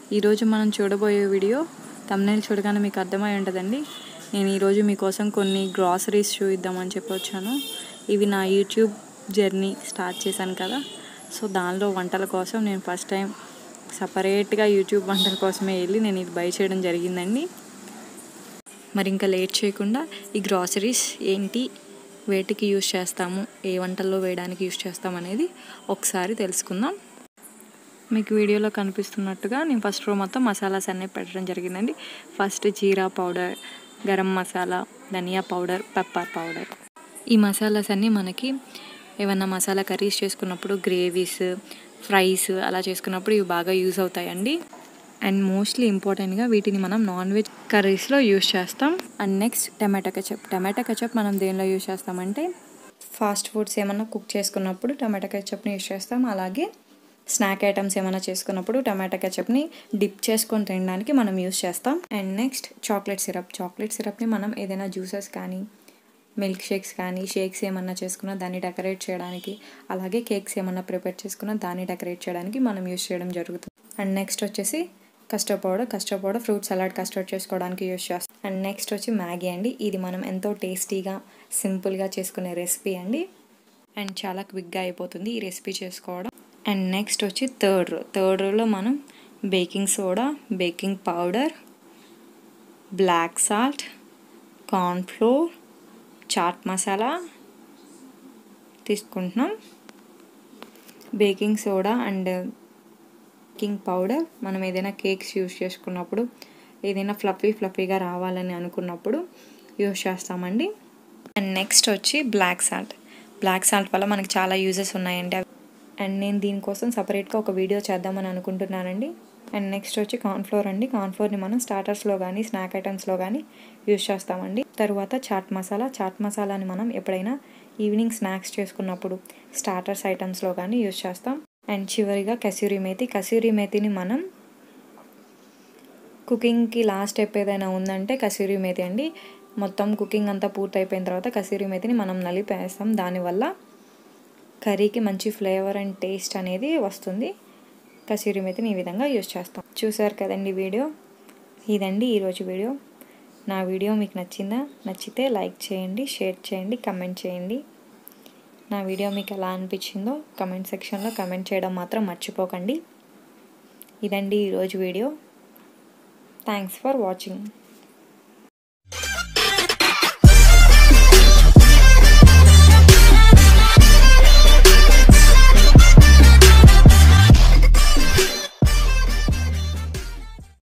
ఈరోజు మనం చూడబోయే వీడియో తమ్నేల్ చూడగానే మీకు అర్థమై ఉంటుందండి నేను ఈరోజు మీకోసం కొన్ని గ్రాసరీస్ చూపిద్దామని చెప్పి వచ్చాను ఇవి నా యూట్యూబ్ జర్నీ స్టార్ట్ చేశాను కదా సో దానిలో వంటల కోసం నేను ఫస్ట్ టైం సపరేట్గా యూట్యూబ్ వంటల కోసమే వెళ్ళి నేను ఇది బై చేయడం జరిగిందండి మరి ఇంకా లేట్ చేయకుండా ఈ గ్రాసరీస్ ఏంటి వేటికి యూజ్ చేస్తాము ఏ వంటల్లో వేయడానికి యూజ్ చేస్తాం అనేది ఒకసారి తెలుసుకుందాం మీకు వీడియోలో కనిపిస్తున్నట్టుగా నేను ఫస్ట్ రో మొత్తం మసాలాస్ అన్నీ పెట్టడం జరిగిందండి ఫస్ట్ జీరా పౌడర్ గరం మసాలా ధనియా పౌడర్ పెప్పర్ పౌడర్ ఈ మసాలాస్ అన్నీ మనకి ఏమన్నా మసాలా కర్రీస్ చేసుకున్నప్పుడు గ్రేవీస్ ఫ్రైస్ అలా చేసుకున్నప్పుడు ఇవి బాగా యూజ్ అవుతాయండి అండ్ మోస్ట్లీ ఇంపార్టెంట్గా వీటిని మనం నాన్ వెజ్ కర్రీస్లో యూజ్ చేస్తాం and next tomato ketchup tomato ketchup మనం దేనిలో యూజ్ చేస్తామంటే ఫాస్ట్ ఫుడ్స్ ఏమన్నా కుక్ చేసుకున్నప్పుడు టమాటా కచప్ని యూజ్ చేస్తాం అలాగే స్నాక్ ఐటమ్స్ ఏమైనా చేసుకున్నప్పుడు టమాటా కెచప్ని డిప్ చేసుకొని తినడానికి మనం యూస్ చేస్తాం and next chocolate syrup chocolate సిరప్ని మనం ఏదైనా జ్యూసెస్ కానీ మిల్క్ షేక్స్ కానీ షేక్స్ ఏమన్నా చేసుకున్నా దాన్ని డెకరేట్ చేయడానికి అలాగే కేక్స్ ఏమన్నా ప్రిపేర్ చేసుకున్నా దాన్ని డెకరేట్ చేయడానికి మనం యూస్ చేయడం జరుగుతుంది అండ్ నెక్స్ట్ వచ్చేసి custard powder custard powder fruit salad custard చేసుకోవడానికి యూస్ చేస్తాం అండ్ నెక్స్ట్ వచ్చి మ్యాగీ అండి ఇది మనం ఎంతో టేస్టీగా సింపుల్గా చేసుకునే రెసిపీ అండి అండ్ చాలా క్విక్గా అయిపోతుంది ఈ రెసిపీ చేసుకోవడం అండ్ నెక్స్ట్ వచ్చి థర్డ్ రో థర్డ్ రోలో మనం baking soda baking powder black salt cornflour chaat masala తీసుకుంటున్నాం baking soda and baking powder మనం ఏదైనా కేక్స్ యూస్ చేసుకున్నప్పుడు ఏదైనా ఫ్లఫీ ఫ్లఫీగా రావాలని అనుకున్నప్పుడు యూస్ చేస్తామండి అండ్ నెక్స్ట్ వచ్చి బ్లాక్ సాల్ట్ బ్లాక్ సాల్ట్ వల్ల మనకి చాలా యూజెస్ ఉన్నాయండి అండ్ నేను దీనికోసం సపరేట్గా ఒక వీడియో చేద్దామని అనుకుంటున్నానండి అండ్ నెక్స్ట్ వచ్చి కార్న్ఫ్లోర్ అండి కార్న్ఫ్లోర్ని మనం స్టార్టర్స్లో కానీ స్నాక్ ఐటమ్స్లో కానీ యూజ్ చేస్తామండి తర్వాత చాట్ మసాలా చాట్ మసాలాని మనం ఎప్పుడైనా ఈవినింగ్ స్నాక్స్ చేసుకున్నప్పుడు స్టార్టర్స్ ఐటమ్స్లో కానీ యూజ్ చేస్తాం అండ్ చివరిగా కసూరి మేతి కసూరి మేతిని మనం కుకింగ్కి లాస్ట్ స్టెప్ ఏదైనా ఉందంటే కసూరి మేతి అండి మొత్తం కుకింగ్ అంతా పూర్తయిపోయిన తర్వాత కసూరి మేతిని మనం నలిపేస్తాం దానివల్ల కర్రీకి మంచి ఫ్లేవర్ అండ్ టేస్ట్ అనేది వస్తుంది కసూరి మెతిని ఈ విధంగా యూజ్ చేస్తాం చూసారు కదండి వీడియో ఇదండి ఈరోజు వీడియో నా వీడియో మీకు నచ్చిందా నచ్చితే లైక్ చేయండి షేర్ చేయండి కమెంట్ చేయండి నా వీడియో మీకు ఎలా అనిపించిందో కమెంట్ సెక్షన్లో కమెంట్ చేయడం మాత్రం మర్చిపోకండి ఇదండి ఈరోజు వీడియో థ్యాంక్స్ ఫర్ వాచింగ్